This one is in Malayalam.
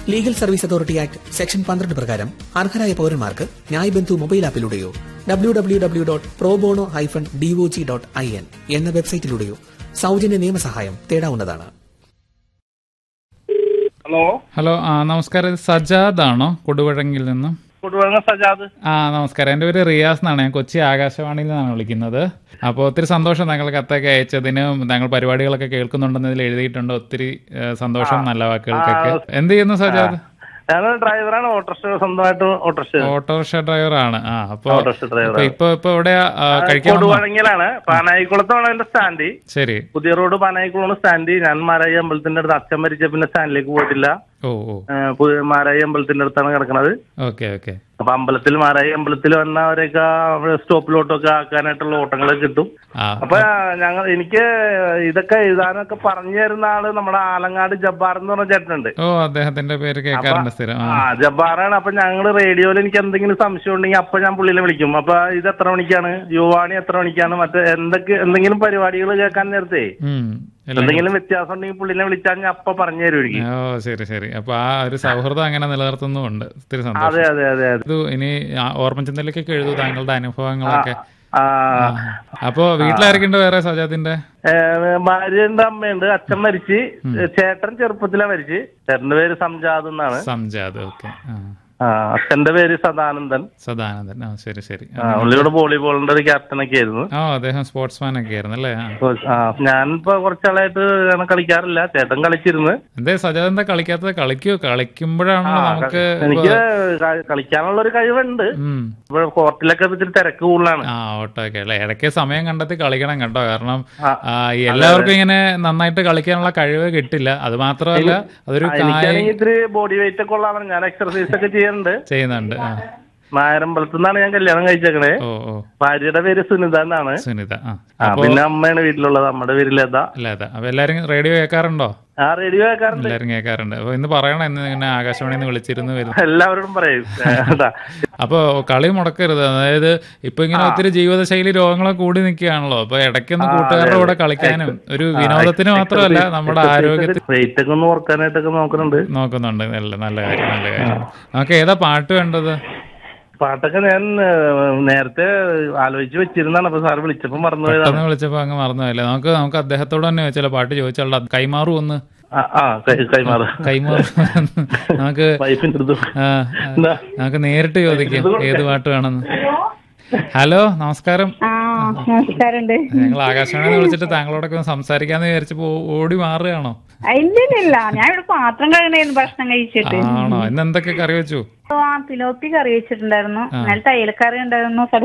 Legal service authority act section പന്ത്രണ്ട് പ്രകാരം അർഹരായ പൌരന്മാർക്ക് ന്യായ് ബന്ധു മൊബൈൽ ആപ്പിലൂടെയോ W W W dot pro bono hyphen DOJ dot I N എന്ന വെബ്സൈറ്റിലൂടെയോ സൗജന്യ നിയമസഹായം തേടാവുന്നതാണ് ഹലോ ഹലോ ആ നമസ്കാരം ഇത് സജാദ് ആണോ കൊടുവഴങ്ങിൽ നിന്നും കൊടുവഴങ്ങ സജാദ് ആ നമസ്കാരം എൻ്റെ പേര് റിയാസ് എന്നാണ് ഞാൻ കൊച്ചി ആകാശവാണിയിൽ നിന്നാണ് വിളിക്കുന്നത് അപ്പോൾ ഒത്തിരി സന്തോഷം താങ്കൾ കത്തൊക്കെ അയച്ചതിനും താങ്കൾ പരിപാടികളൊക്കെ കേൾക്കുന്നുണ്ടെന്ന് ഇതിൽ എഴുതിയിട്ടുണ്ട് ഒത്തിരി ഏ, സന്തോഷം നല്ല വാക്കുകൾക്കൊക്കെ എന്ത് ചെയ്യുന്നു സജാദ് ഞാൻ ഡ്രൈവറാണ് ഓട്ടോറിക്ഷ സ്വന്തമായിട്ട് ഓട്ടോറിക്ഷ ഓട്ടോറിക്ഷ ഡ്രൈവറാണ് ആ അപ്പോൾ ഓട്ടോറിക്ഷ ഡ്രൈവർ ഇപ്പൊ ഇപ്പൊ എവിടെയാ ആ, കഴിക്കാൻ വന്നോ? കൊടുവഴങ്ങിലാണ് പാനായിക്കുളത്താണ് എന്റെ സ്റ്റാൻഡ് ശരി പുതിയ റോഡ് പാനായിക്കുളമാണ് സ്റ്റാൻഡ് ഞാൻ മാരായി അമ്പലത്തിന്റെ അടുത്ത് അച്ഛൻ മരിച്ച പിന്നെ സ്റ്റാൻഡിലേക്ക് പോയിട്ടില്ല ഓ ഓ ഏഹ് പുതിയ മാരായി അമ്പലത്തിന്റെ അടുത്താണ് കിടക്കുന്നത് ഓക്കെ ഓക്കെ അപ്പൊ അമ്പലത്തിൽ മാരായി അമ്പലത്തിൽ വന്നവരെയൊക്കെ അവിടെ സ്റ്റോപ്പിലോട്ടൊക്കെ ആക്കാനായിട്ടുള്ള ഓട്ടങ്ങൾ കിട്ടും ആ അപ്പൊ ഞങ്ങൾ എനിക്ക് ഇതൊക്കെ എഴുതാനൊക്കെ പറഞ്ഞു തരുന്ന ആള് നമ്മുടെ ആലങ്ങാട് ജബ്ബാർ എന്ന് പറഞ്ഞ ചേട്ടനുണ്ട് ഓ അദ്ദേഹത്തിന്റെ പേര് കേൾക്കാറുണ്ട് സ്ഥിരം ആ ആ ജബ്ബാറാണ് അപ്പൊ ഞങ്ങള് റേഡിയോയിൽ എനിക്ക് എന്തെങ്കിലും സംശയം ഉണ്ടെങ്കിൽ അപ്പൊ ഞാൻ പുള്ളിനെ വിളിക്കും അപ്പൊ ഇത് എത്ര മണിക്കാണ് യുവാണി എത്ര മണിക്കാണ് മറ്റേ എന്തൊക്കെ എന്തെങ്കിലും പരിപാടികൾ കേൾക്കാൻ നേരത്തെ ഉം എല്ലാം എന്തെങ്കിലും വ്യത്യാസം ഉണ്ടെങ്കിൽ പുള്ളിനെ വിളിച്ചാൽ ഞാൻ അപ്പൊ പറഞ്ഞു തരും എനിക്ക് ഓ ശരി ശരി അപ്പൊ ആ ഒരു സൗഹൃദം അങ്ങനെ നിലനിർത്തുന്നുമുണ്ട് ഒത്തിരി അതെ സന്തോഷം അതെ അതെ അതെ ഇത് ഇനി ആ ഓർമ്മചിന്തയിലേക്കൊക്കെ എഴുതൂ താങ്കളുടെ അനുഭവങ്ങളൊക്കെ ആ അപ്പൊ വീട്ടിലാരൊക്കെയുണ്ട് വേറെ സജാദിന്റെ ഏഹ് ഭാര്യയുണ്ട് അമ്മയുണ്ട് അച്ഛൻ മരിച്ച് ചേട്ടൻ ചെറുപ്പത്തിലാ മരിച്ച് ചേട്ടന്റെ പേര് സംജാദ് എന്നാണ് സംജാദ് ഓക്കെ ആ അച്ഛന്റെ പേര് സദാനന്ദൻ സദാനന്ദൻ ആ ശരി ശരി ആ പുള്ളിയുടെ വോളിബോളിന്റെ ഒരു ക്യാപ്റ്റനൊക്കെ ആയിരുന്നു ഓ അദ്ദേഹം സ്പോർട്സ്മാൻ ഒക്കെ ആയിരുന്നു അല്ലേ ആ. അപ്പൊ, ആ ഞാനിപ്പോ കുറച്ചാളായിട്ട് അങ്ങനെ കളിക്കാറില്ല ചേട്ടൻ കളിച്ചിരുന്നു എന്തേ സജാദ് എന്താ കളിക്കാത്തത് കളിക്കോ കളിക്കുമ്പോഴാണല്ലോ നമുക്ക് എനിക്ക് ക- കളിക്കാനുള്ള ഒരു കഴിവുണ്ട് ഉം ഇപ്പൊ കോർട്ടിലൊക്കെ ഇത്തിരി തിരക്ക് കൂടുതലാണ് ആ ഓട്ടോ ഒക്കെ അല്ലേ ഇടയ്ക്ക് സമയം കണ്ടെത്തി കളിക്കണം കേട്ടോ കാരണം ആ. ആ, ഈ എല്ലാവർക്കും ഇങ്ങനെ നന്നായിട്ട് കളിക്കാനുള്ള കഴിവ് കിട്ടില്ല അത് മാത്രമല്ല അതൊരു കായ എനിക്കാണെങ്കിൽ ഇത്തിരി ബോഡി വെയിറ്റ് ഒക്കെ ഉള്ളതാണ് ഞാൻ എക്സർസൈസ് ഒക്കെ ചെയ്യുന്നുണ്ട് ചെയ്യുന്നുണ്ട് ആ നായരമ്പലത്തു നിന്നാണ് ഞാൻ കല്യാണം കഴിച്ചേക്കണേ ഓ ഓ ഭാര്യയുടെ പേര് സുനിത എന്നാണ് സുനിത ആ ആ പിന്നെ അമ്മയാണ് വീട്ടിലുള്ളത് നമ്മുടെ പേര് ലത അല്ല അതെ അപ്പൊ എല്ലാരും റേഡിയോ കേൾക്കാറുണ്ടോ ആ റേഡിയോ കേൾക്കാറുണ്ട് എല്ലാരും കേൾക്കാറുണ്ട് അപ്പൊ ഇന്ന് പറയണം ഇന്ന് ഇങ്ങനെ ആകാശവാണിയിൽ നിന്ന് വിളിച്ചിരുന്നു വരുന്നു എല്ലാവരോടും പറയും അതാ. അപ്പൊ കളി മുടക്കരുത് അതായത് ഇപ്പൊ ഇങ്ങനെ ഒത്തിരി ജീവിതശൈലി രോഗങ്ങളൊക്കെ കൂടി നിൽക്കുകയാണല്ലോ അപ്പൊ ഇടയ്ക്കൊന്ന് കൂട്ടുകാരുടെ കൂടെ കളിക്കാനും ഒരു വിനോദത്തിന് മാത്രമല്ല നമ്മുടെ ആരോഗ്യത്തിന് വെയിറ്റ് ഒക്കെ ഒന്ന് ഓർക്കാനായിട്ടൊക്കെ നോക്കുന്നുണ്ട് നോക്കുന്നുണ്ട് നല്ല നല്ല കാര്യം നല്ല കാര്യം നമുക്ക് ഏതാ പാട്ട് വേണ്ടത് പാട്ടൊക്കെ ഞാൻ ഏഹ്, നേരത്തെ ആലോചിച്ച് വെച്ചിരുന്നാണ് അപ്പൊ സാർ വിളിച്ചപ്പോ മറന്നുപോയതാണ് പെട്ടെന്ന് വിളിച്ചപ്പോ അങ്ങ് മറന്നുപോയില്ലേ നമുക്ക് നമുക്ക് അദ്ദേഹത്തോട് തന്നെ ചോദിച്ചാലോ പാട്ട് ചോദിച്ചാലോ കൈമാറു ഒന്ന് ആ, ആ കൈ- കൈമാറ് കൈമാറു നമുക്ക് വൈഫിന്റെ അടുത്ത് ആ, എന്താ? നമുക്ക് നേരിട്ട് ചോദിക്കാം ഏത് പാട്ട് വേണമെന്ന് ഹലോ നമസ്കാരം ആ നമസ്കാരമുണ്ട് ഞങ്ങൾ ആകാശവാണി വിളിച്ചിട്ട് താങ്കളോടൊക്കെ ഒന്ന് സംസാരിക്കാന്ന് വിചാരിച്ചപ്പോ ഓടി മാറുകയാണോ ഇല്ലില്ല ഞാൻ ഇവിടെ പാത്രം കഴുകണായിരുന്നു ഭക്ഷണം കഴിച്ചിട്ട് ആണോ ഇന്ന് എന്തൊക്കെ കറി വെച്ചു ആ പിലോപ്പി കറി വെച്ചിട്ടുണ്ടായിരുന്നു എന്നാൽ തയ്യൽക്കറി ഉണ്ടായിരുന്നു